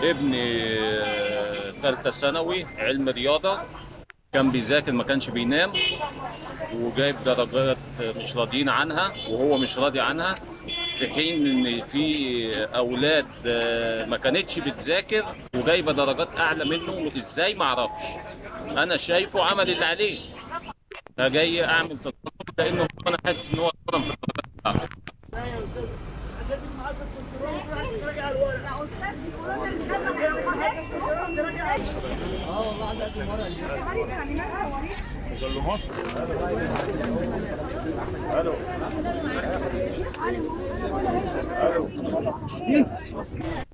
ابني ثالثه ثانوي علم رياضه كان بيذاكر ما كانش بينام وجايب درجات مش راضيين عنها وهو مش راضي عنها في حين ان في اولاد آه، ما كانتش بتذاكر وجايبه درجات اعلى منه ازاي ما اعرفش انا شايفه عمل اللي عليه فجاي اعمل تصرف لانه انا حاسس ان هو ظلم في الدرجات بتاعته مسلمات